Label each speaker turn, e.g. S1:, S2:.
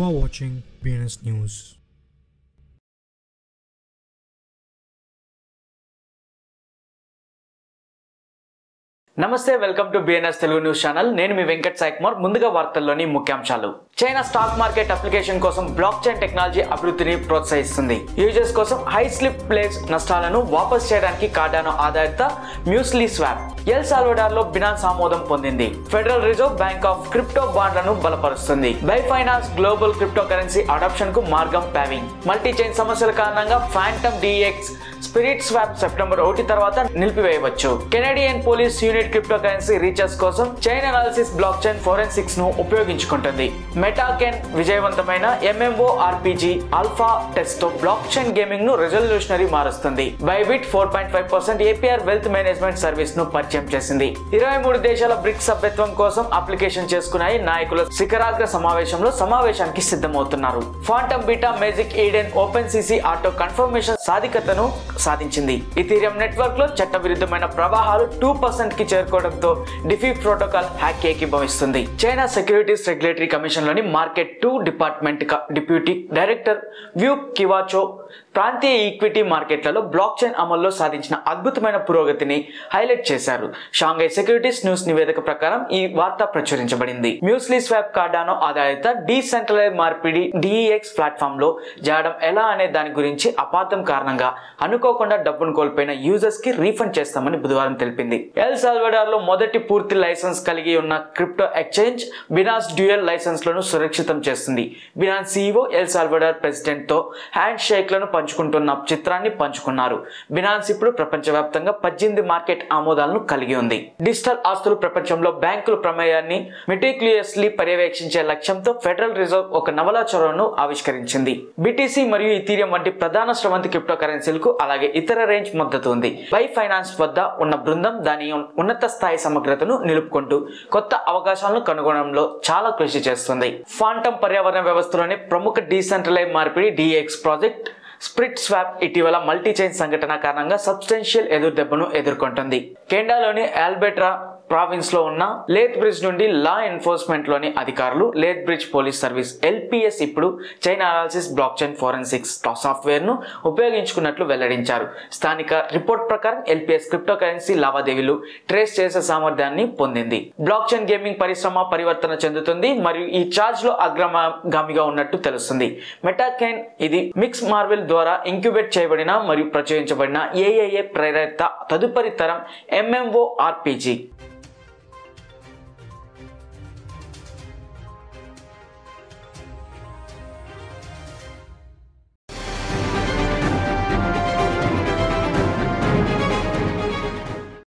S1: are watching BNS News.
S2: నమస్తే welcome to BNS Telugu news channel నేను మీ వెంకట్ సాయి కుమార్ ముందుగా వార్తల్లోని ముఖ్యాంశాలు చైనా స్టాక్ మార్కెట్ అప్లికేషన్ కోసం బ్లాక్ చైన్ టెక్నాలజీ అభివృద్ధిని ప్రోత్సహిస్తుంది యూజర్స్ కోసం హై స్లిప్ ప్లేస్ నష్టాలను వాపస్ చేయడానికి కార్డానో ఆధారిత మ్యూస్లీ స్వాప్ ఎల్ సాల్వడార్ లో బినాన్స్ ఆమోదం పొందింది Federal Reserve Bank of crypto బాండ్లను బలపరుస్తుంది by finance global cryptocurrency adoption కు మార్గం ప్యావింగ్ మల్టీ చైన్ సమస్యల కారణంగా Fantom DEX SpiritSwap September ఒకటి తర్వాత నిలిపివేయవచ్చు Canadian police unit cryptocurrency recharge కోసం Chainalysis blockchain forensics ను ఉపయోగించుకుంటుంది మెటాకెన్ విజయవంతమైన ఎంఎంఓ ఆర్పిజి ఆల్ఫా టెస్ట్ తో బ్లాక్ చైన్ గేమింగ్ ను రెజల్యూషనరీ మారుస్తుంది Bybit four point five percent APR wealth management service ను పరిచయం చేసింది ఇరవై మూడు దేశాల బ్రిక్స్ సభ్యత్వం కోసం అప్లికేషన్ చేసుకున్నాయి నాయకుల శిఖరాగ్ర సమావేశంలో సమావేశానికి సిద్ధమవుతున్నారు Phantom beta Magic Eden open CC auto confirmation సాధికతను సాధించింది ఇథీరియం నెట్వర్క్ లో చట్టవిరుద్ధమైన ప్రవాహాలు టూ పర్సెంట్ కి చేరుకోవడంతో డిఫీ ప్రోటోకాల్ హ్యాక్ ఏకీభవిస్తుంది చైనా సెక్యూరిటీస్ రెగ్యులేటరీ కమిషన్ లోని మార్కెట్ టూ డిపార్ట్మెంట్ క- డిప్యూటీ డైరెక్టర్ వ్యూ కివాచో ప్రాంతీయ ఈక్విటీ మార్కెట్లలో బ్లాక్ చైన్ అమల్లో సాధించిన అద్భుతమైన పురోగతిని హైలైట్ చేశారు షాంఘై సెక్యూరిటీస్ న్యూస్ నివేదిక ప్రకారం ఈ వార్త ప్రచురించబడింది మ్యూస్లీ స్వాప్ కార్డానో ఆధారిత డీసెంట్రలైజ్ మార్పిడి డిఈఎక్స్ ప్లాట్ఫామ్ లో జాడడం ఎలా అనే దాని గురించి అపార్థం కారణంగా అనుకోకుండా డబ్బును కోల్పోయిన యూజర్స్ కి రీఫండ్ చేస్తామని బుధవారం తెలిపింది ఎల్ సాల్వడార్ లో మొదటి పూర్తి లైసెన్స్ కలిగి ఉన్న crypto exchange Binance dual licence లను సురక్షితం చేస్తుంది Binance CEO El Salvador president తో హ్యాండ్ షేక్ లను పంచుకుంటున్న చిత్రాన్ని పంచుకున్నారు బినాన్స్ ఇప్పుడు ప్రపంచవ్యాప్తంగా పద్దెనిమిది మార్కెట్ ఆమోదాలను కలిగి ఉంది డిజిటల్ ఆస్తులు ప్రపంచంలో బ్యాంకుల ప్రమేయాన్ని మెటిక్యులియస్లీ పర్యవేక్షించే లక్ష్యంతో ఫెడరల్ రిజర్వ్ ఒక నవలా చొరవను ఆవిష్కరించింది బిటిసి మరియు ఇథీరియం వంటి ప్రధాన స్రవంతి క్రిప్టో కరెన్సీలకు అలాగే ఇతర రేంజ్ మద్దతు ఉంది బై ఫైనాన్స్ వద్ద ఉన్న బృందం దాని ఉన్నత స్థాయి సమగ్రతను నిలుపుకుంటూ కొత్త అవకాశాలను కనుగొనడంలో చాలా కృషి చేస్తుంది ఫాంటమ్ పర్యావరణ వ్యవస్థలోని ప్రముఖ డీసెంట్రలైజ్ మార్పిడి డిఎక్స్ ప్రాజెక్ట్ స్ప్రిట్ స్వాప్ ఇటీవల మల్టీ చైన్ సంఘటన కారణంగా సబ్స్టెన్షియల్ ఎదురు దెబ్బను ఎదుర్కొంటుంది కెండాలోని ఆల్బెట్రా ప్రావిన్స్ లో ఉన్న లేత్ బ్రిడ్జ్ నుండి లా ఎన్ఫోర్స్మెంట్ లోని అధికారులు Lethbridge police service LPS ఇప్పుడు Chainalysis blockchain forensics software ను ఉపయోగించుకున్నట్లు వెల్లడించారు స్థానిక రిపోర్ట్ ప్రకారం ఎల్పిఎస్ క్రిప్టో కరెన్సీ లావాదేవీలు ట్రేస్ చేసే సామర్థ్యాన్ని పొందింది బ్లాక్ చైన్ గేమింగ్ పరిశ్రమ పరివర్తన చెందుతుంది మరియు ఈ చార్జ్ లో అగ్రగామిగా ఉన్నట్టు తెలుస్తుంది మెటాకెన్ ఇది మిక్స్ మార్వెల్ ద్వారా ఇంక్యుబేట్ చేయబడిన మరియు ప్రచురించబడిన ఏఏఏ ప్రేరిత తదుపరి తరం ఎంఎంఓ ఆర్పిజి